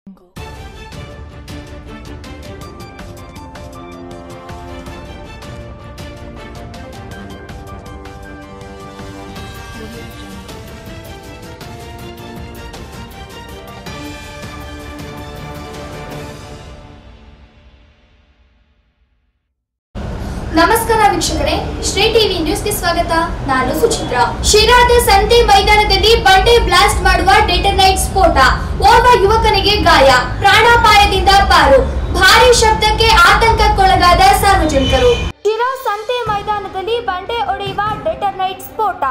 ನಮಸ್ಕಾರ ವೀಕ್ಷಕರೇ ಶ್ರೀ ಟಿವಿ ನ್ಯೂಸ್ಗೆ ಸ್ವಾಗತ ನಾನು ಸುಚಿತ್ರಾ ಶಿರಾದ ಸಂತೆ ಮೈದಾನದಲ್ಲಿ ಬಂಡೆ ಬ್ಲಾಸ್ಟ್ ಮಾಡುವ ಡೆಟನೈಟ್ ಸ್ಫೋಟ ಓರ್ವ ಯುವಕನಿಗೆ ಗಾಯ ಪ್ರಾಣಾಪಾಯದಿಂದ ಪಾರು ಭಾರಿ ಶಬ್ದಕ್ಕೆ ಆತಂಕಕ್ಕೊಳಗಾದ ಸಾರ್ವಜನಿಕರು ಶಿರಾ ಸಂತೆ ಮೈದಾನದಲ್ಲಿ ಬಂಡೆ ಒಡೆಯುವ ಡೆಟನೈಟ್ ಸ್ಫೋಟ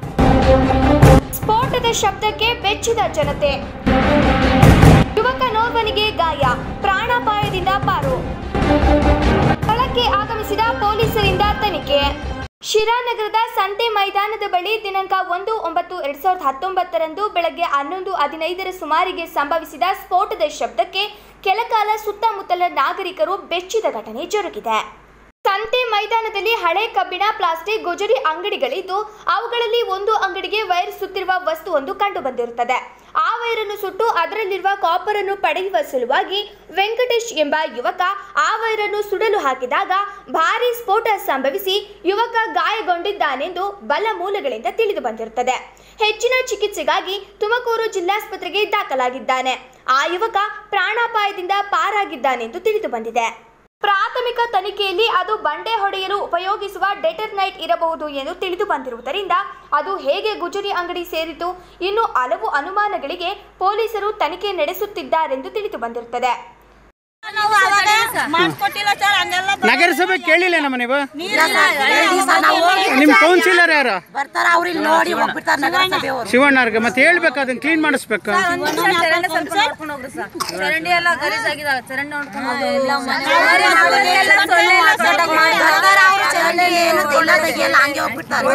ಸ್ಫೋಟದ ಶಬ್ದಕ್ಕೆ ಬೆಚ್ಚಿದ ಜನತೆ ಯುವಕನೋರ್ವನಿಗೆ ಗಾಯ ಪ್ರಾಣಾಪಾಯದಿಂದ ಪಾರು ಸ್ಥಳಕ್ಕೆ ಆಗಮಿಸಿದ ಪೊಲೀಸರಿಂದ ತನಿಖೆ ಶಿರಾನಗರದ ಸಂತೆ ಮೈದಾನದ ಬಳಿ ದಿನಾಂಕ ಒಂದು ಒಂಬತ್ತು ಎರಡ್ ಸಾವಿರದ ಹತ್ತೊಂಬತ್ತರಂದು ಬೆಳಗ್ಗೆ ಹನ್ನೊಂದು ಹದಿನೈದರ ಸುಮಾರಿಗೆ ಸಂಭವಿಸಿದ ಸ್ಫೋಟದ ಶಬ್ದಕ್ಕೆ ಕೆಲಕಾಲ ಸುತ್ತಮುತ್ತಲ ನಾಗರಿಕರು ಬೆಚ್ಚಿದ ಘಟನೆ ಜರುಗಿದೆ ಸಂತೆ ಮೈದಾನದಲ್ಲಿ ಹಳೆ ಕಬ್ಬಿಣ ಪ್ಲಾಸ್ಟಿಕ್ ಗುಜರಿ ಅಂಗಡಿಗಳಿದ್ದು ಅವುಗಳಲ್ಲಿ ಒಂದು ಅಂಗಡಿಗೆ ವೈರ್ ಸುತ್ತಿರುವ ವಸ್ತುವೊಂದು ಕಂಡು ಬಂದಿರುತ್ತದೆ ಆ ವೈರನ್ನು ಸುಟ್ಟು ಅದರಲ್ಲಿರುವ ಕಾಪರ್ ಅನ್ನು ಪಡೆಯುವ ಸಲುವಾಗಿ ವೆಂಕಟೇಶ್ ಎಂಬ ಯುವಕ ಆ ವೈರನ್ನು ಸುಡಲು ಹಾಕಿದಾಗ ಭಾರಿ ಸ್ಫೋಟ ಸಂಭವಿಸಿ ಯುವಕ ಗಾಯಗೊಂಡಿದ್ದಾನೆಂದು ಬಲ ಮೂಲಗಳಿಂದ ತಿಳಿದು ಬಂದಿರುತ್ತದೆ ಹೆಚ್ಚಿನ ಚಿಕಿತ್ಸೆಗಾಗಿ ತುಮಕೂರು ಜಿಲ್ಲಾಸ್ಪತ್ರೆಗೆ ದಾಖಲಾಗಿದ್ದಾನೆ ಆ ಯುವಕ ಪ್ರಾಣಾಪಾಯದಿಂದ ಪಾರಾಗಿದ್ದಾನೆಂದು ತಿಳಿದು ಬಂದಿದೆ ಪ್ರಾಥಮಿಕ ತನಿಖೆಯಲ್ಲಿ ಅದು ಬಂಡೆ ಹೊಡೆಯಲು ಉಪಯೋಗಿಸುವ ಡೆಟರ್ನೈಟ್ ಇರಬಹುದು ಎಂದು ತಿಳಿದು ಬಂದಿರುವುದರಿಂದ ಅದು ಹೇಗೆ ಗುಜರಿ ಅಂಗಡಿ ಸೇರಿತು ಇನ್ನು ಹಲವು ಅನುಮಾನಗಳಿಗೆ ಪೊಲೀಸರು ತನಿಖೆ ನಡೆಸುತ್ತಿದ್ದಾರೆಂದು ತಿಳಿದು ಬಂದಿರುತ್ತದೆ ನಾವು ಅವಾಗ ಮಾಡ್ಕೊಟ್ಟಿಲ್ಲ ಸರ್ ಹಂಗೆಲ್ಲ ಬ- ನಗರಸಭೆ ಕೇಳಿಲ್ಲ ನಮ್ಮ ನೀವು ನೀರಿಲ್ಲ, ಎರಡು ದಿವ್ಸ ನಾವು ಹೋಗಿ ನಿಮ್ ಕೌನ್ಸಿಲರ್ ಯಾರು ಬರ್ತಾರ ಅವ್ರು ಇಲ್ಲಿ ನೋಡಿ ಹೋಗ್ಬಿಡ್ತಾರ ನಗರಸಭೆಯವರು ಶಿವಣ್ಣರ್ಗೆ ಮತ್ತೆ ಹೇಳ್ಬೇಕು ಅದನ್ನ ಕ್ಲೀನ್ ಮಾಡಿಸ್ಬೇಕು ಒಂದ್ ನಿಮಿಷ ಚರಂಡಿ ಸ್ವಲ್ಪ ನೋಡ್ಕೊಂಡು ಹೋಗ್ರಿ ಸರ್. ಚರಂಡಿ ಎಲ್ಲ ಗಲೀಜ್ ಆಗಿದಾವೆ ಚರಂಡಿ ನೋಡ್ಕೊಂಡು ಹೋಗಿ. ಮನೆ ಒಳಗೆ ಎಲ್ಲ ಸೊಳ್ಳೆ ಎಲ್ಲ ದೊಡ್ಡ ಮಾಡಿ ಬರ್ತಾರ ಅವ್ರು ಚರಂಡಿ ಏನು ತಿನ್ನೋ ತೆಗಿಯಲ್ಲ ಹಂಗೆ ಹೋಗ್ಬಿಡ್ತಾರೆ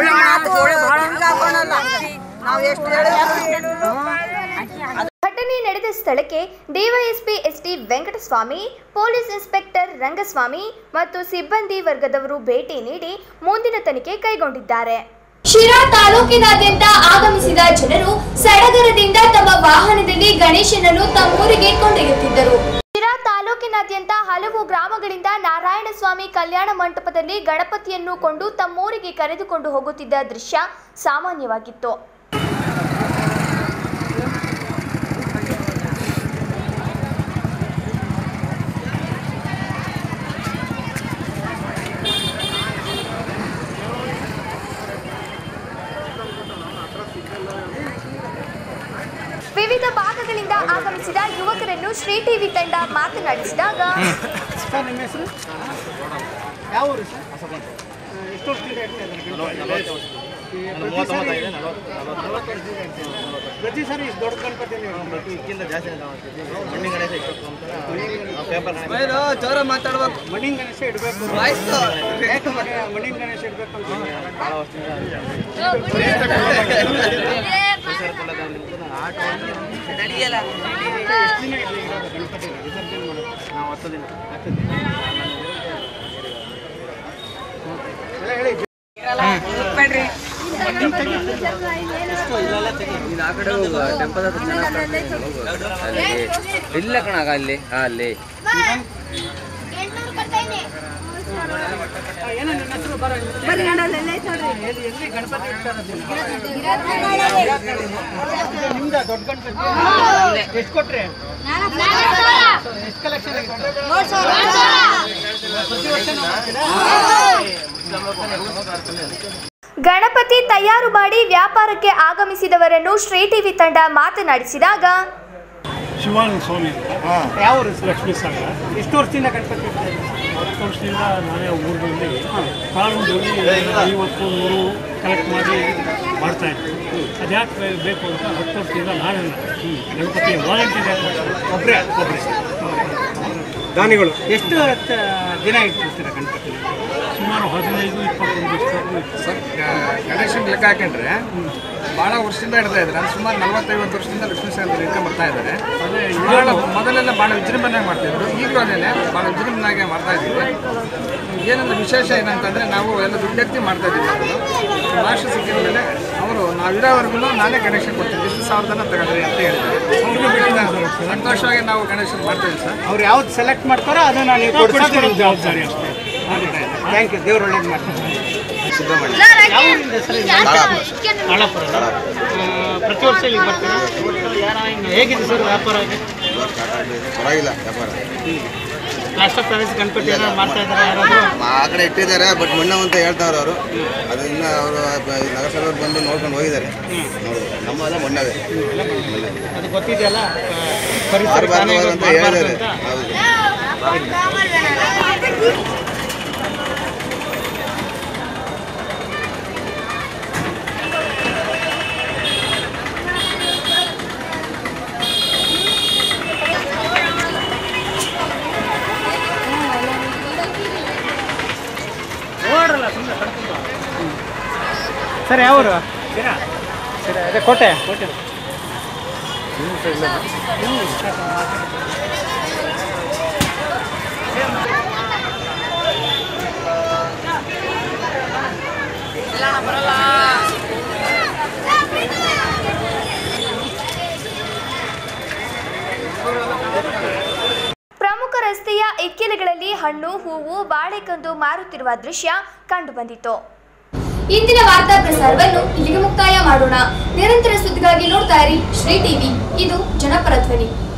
ಘಟನೆ ನಡೆದ ಸ್ಥಳಕ್ಕೆ DYSP S T Venkataswamy police inspector Rangaswamy ಮತ್ತು ಸಿಬ್ಬಂದಿ ವರ್ಗದವರು ಭೇಟಿ ನೀಡಿ ಮುಂದಿನ ತನಿಖೆ ಕೈಗೊಂಡಿದ್ದಾರೆ ಶಿರಾ ತಾಲೂಕಿನಾದ್ಯಂತ ಆಗಮಿಸಿದ ಜನರು ಸಡಗರದಿಂದ ತಮ್ಮ ವಾಹನದಲ್ಲಿ ಗಣೇಶನನ್ನು ತಮ್ಮೂರಿಗೆ ಕೊಂಡೊಯ್ಯುತ್ತಿದ್ದರು ಶಿರಾ ತಾಲೂಕಿನಾದ್ಯಂತ ಹಲವು ಗ್ರಾಮಗಳಿಂದ ನಾರಾಯಣಸ್ವಾಮಿ ಕಲ್ಯಾಣ ಮಂಟಪದಲ್ಲಿ ಗಣಪತಿಯನ್ನು ಕೊಂಡು ತಮ್ಮೂರಿಗೆ ಕರೆದುಕೊಂಡು ಹೋಗುತ್ತಿದ್ದ ದೃಶ್ಯ ಸಾಮಾನ್ಯವಾಗಿತ್ತು ವಿವಿಧ ಭಾಗಗಳಿಂದ ಆಗಮಿಸಿದ ಯುವಕರನ್ನು ಶ್ರೀ ಟಿವಿ ತಂಡ ಮಾತನಾಡಿಸಿದಾಗ ಸರ್ ನಿಮ್ಮ ಹೆಸರು ಯಾವ ಊರು ಸರ್ ಆ, ಎಷ್ಟು ವರ್ಷದಿಂದ ಇಡ್ತಾ ಇದ್ದಾರೆ ಗಣಪತಿ? ಈ ಪ್ರತಿ ಸಾರಿ ನಲವತ್ತು ವರ್ಷದಿಂದ ಇಡ್ತಾ ಇದ್ದಾರೆ. ಪ್ರತಿ ಸಾರಿ ಇಷ್ಟು ದೊಡ್ಡ ಗಣಪತಿ ಇದಕ್ಕಿಂತ ಜಾಸ್ತಿ ಇದೆ ನಾವು ಮಾಡ್ತಿದ್ವಿ. ಮಣ್ಣಿನ ಗಣೇಶ ಇಟ್ಬೇಕು ಅಂತ ನಾವು ಪೇಪರ್ ಗಣೇಶ ಜೋರ ಮಾತಾಡ್ಬೇಕು ಮಣ್ಣಿನ ಗಣೇಶ ಇಡಬೇಕು ವಾಯ್ಸು. ಯಾಕೆ ಮನೆ- ಮಣ್ಣಿನ ಗಣೇಶ ಇಡಬೇಕು ಅಂತ ಹೇಳಿ? ಭಾಳ ವರ್ಷದಿಂದ ಪರಿಸರ ಕುಲದಲ್ಲಿ ಆಟ ನಡೆಯಲ್ಲ ಎಷ್ಟು ದಿನ ಇರ್ಲಿ ಇರೋದು ಗಣಪತಿ ವಿಸರ್ಜನೆ ಮಾಡೋದು ನಾವು ಹತ್ತು ದಿನ ಹತ್ತು ದಿನ ಎಲ್ಲ ಹೇಳಿ ನೀನು ಆ ಕಡೆ ಹೋಗು ಟೆಂಪಲ್ ಹತ್ರ ಚೆನ್ನಾಗಿ ಕಾಣ್ತದೆ. ಹೋಗು. ಅಲ್ಲಿ ಇಲ್ಲ ಕಣಾಗ ಅಲ್ಲಿ ಹಾ ಅಲ್ಲಿ ಏನೋ ನನ್ನ ಹೆಸರು ಬರ ಎಲ್ಲಿ ಎಲ್ಲಿ ಗಣಪತಿ ಇಡ್ತಾರೆ ನಿಮ್ದ ದೊಡ್ಡ ಗಣಪತಿ ಎಷ್ಟು ಕೊಟ್ರಿ ಎಷ್ಟು ಕಲೆಕ್ಷನ್ ಗಣಪತಿ ತಯಾರು ಮಾಡಿ ವ್ಯಾಪಾರಕ್ಕೆ ಆಗಮಿಸಿದವರನ್ನು ಶ್ರೀ ಟಿವಿ ತಂಡ ಮಾತನಾಡಿಸಿದಾಗ ಶಿವಾನಂದ ಸ್ವಾಮಿ ಅಂತ ಯಾವ ಊರು ಸರ್? ಲಕ್ಷ್ಮೀ ಸಾಗರ ಎಷ್ಟು ವರ್ಷದಿಂದ ಗಣಪತಿ ಇಡ್ತಾ ಇದ್ದೀರಿ? ಹತ್ತು ವರ್ಷದಿಂದ ನಾನೇ ಊರಿನಲ್ಲಿ ಪ್ರಾರಂಭದಲ್ಲಿ ಐವತ್ತು ನೂರು ಕಲೆಕ್ಟ್ ಮಾಡಿ ಮಾಡ್ತಾ ಇದ್ದೆ ಅದ್ಯಾಕೆ ಬೇಕು ಅಂತ ಹತ್ತು ವರ್ಷದಿಂದ ನಾನೇ ಗಣಪತಿ ವಾಲಂಟಿಯರ್ ಒಬ್ಬರೇ ಒಬ್ಬರೇ ದಾನಿಗಳು ಎಷ್ಟು ತ- ದಿನ ಇಟ್ಟಿರ್ತೀರ ಗಣಪತಿ ಸುಮಾರು ಹದಿನೈದು ಇಪ್ಪತ್ತೊಂದು ದಿವಸವರೆಗೂ ಇತ್ತು. ಸರ್ ಗಣೇಶನ್ ಲೆಕ್ಕ ಹಾಕೊಂಡ್ರೆ ಭಾಳ ವರ್ಷದಿಂದ ಇಡ್ತಾ ಇದ್ದಾರೆ ಅಂದ್ರೆ ಸುಮಾರು ನಲವತ್ತೈವತ್ತು ವರ್ಷದಿಂದ ಲಕ್ಷ್ಮೀ ಸಾಗರ ಇಟ್ಕೊಂಡು ಬರ್ತಾ ಇದ್ದಾರೆ ಭಾಳ ಮೊದಲೆಲ್ಲ ಭಾಳ ವಿಜೃಂಭಣೆಯಾಗಿ ಮಾಡ್ತಿದ್ರು ಈಗಲೂ ಅದೇನೆ ಭಾಳ ವಿಜೃಂಭಣೆಯಾಗಿ ಮಾಡ್ತಾ ಇದ್ದೀವಿ ಏನಂದ್ರೆ ವಿಶೇಷ ಏನಂತಂದರೆ ನಾವು ಎಲ್ಲ ದುಡ್ಡೆತ್ತಿ ಮಾಡ್ತಾ ಇದ್ದೀವಿ ನಾವು ಮಾಸ್ಟರ್ ಸಿಕ್ಕಿದ ಮೇಲೆ ಅವರು ನಾವಿರೋವರೆಗೂ ನಾನೇ ಗಣೇಶ ಕೊಡ್ತೀವಿ ಎಷ್ಟು ಸಾವಿರದನ್ನ ತಗೊಂಡ್ರಿ ಅಂತ ಹೇಳಿದ್ದಾರೆ ಸಂತೋಷವಾಗಿ ನಾವು ಗಣೇಶನ ಮಾಡ್ತೀವಿ ಸರ್ ಅವ್ರು ಯಾವ್ದು ಸೆಲೆಕ್ಟ್ ಮಾಡ್ತಾರೋ ಅದನ್ನ ನೀವು ಕೊಡ್ಸೋದು ನಿಮ್ಮ ಜವಾಬ್ದಾರಿ ಅಷ್ಟೇ ಥ್ಯಾಂಕ್ ಯು ದೇವ್ರು ಒಳ್ಳೇದು ಮಾಡ್ತಾರೆ ಸುಬ್ರಹ್ಮಣ್ಯ ಯಾವ ಊರಿಂದ ಸರ್ ಇದು? ತಾಳಾಪುರ ತಾಳಾಪುರ ಅಲ್ಲ? ಆ, ಪ್ರತಿ ವರ್ಷ ಇಲ್ಲಿ ಬರ್ತೀರಾ ಯಾರ ಹಿಂಗೆ ಹೇಗಿದೆ ಸರ್ ವ್ಯಾಪಾರ ಪರವಾಗಿಲ್ಲ ವ್ಯಾಪಾರ ಲಾಸ್ಟ್ ಆಫ್ ಪ್ರವೇಶ ಗಣಪತಿ ಏನಾದ್ರು ಮಾಡ್ತಾ ಇದ್ದಾರೆ ಯಾರಾದ್ರು ಆ ಕಡೆ ಇಟ್ಟಿದ್ದಾರೆ ಬಟ್ ಮಣ್ಣು ಅಂತ ಹೇಳ್ತಾವ್ರೆ ಅವರು ಅದು ಇನ್ನು ಅವರು ನಗರಸಭೆಯವ್ರು ಬಂದು ನೋಡ್ಕೊಂಡು ಹೋಗಿದ್ದಾರೆ ನೋಡ್ಬೋದು ನಮ್ಮೆಲ್ಲ ಮಣ್ಣವೇ ಅದು ಗೊತ್ತಿದೆಯಲ್ಲ ಆ, ಪರಿಸರ ಮಾಡಬಾರ್ದು ಕಾನೂನು ಅಂತ ಮಾಡ್ಬಾರ್ದು ಹೇಳಿದ್ದಾರೆ ಅಂತ. ಹೌದು ಸರ್ ಯಾವ ಊರು ಸರಿ ಅದೇ ಕೋಟೆ ಕೋಟೆ ಪ್ರಮುಖ ರಸ್ತೆಯ ಇಕ್ಕೆಲೆಗಳಲ್ಲಿ ಹಣ್ಣು ಹೂವು ಬಾಳೆಕಂದು ಮಾರುತ್ತಿರುವ ದೃಶ್ಯ ಕಂಡುಬಂದಿತು ಇಂದಿನ ವಾರ್ತಾ ಪ್ರಸಾರವನ್ನು ಇಲ್ಲಿಗೆ ಮುಕ್ತಾಯ ಮಾಡೋಣ ನಿರಂತರ ಸುದ್ದಿಗಾಗಿ ನೋಡ್ತಾ ಇರಿ ಶ್ರೀ ಟಿವಿ ಇದು ಜನಪರ ಧ್ವನಿ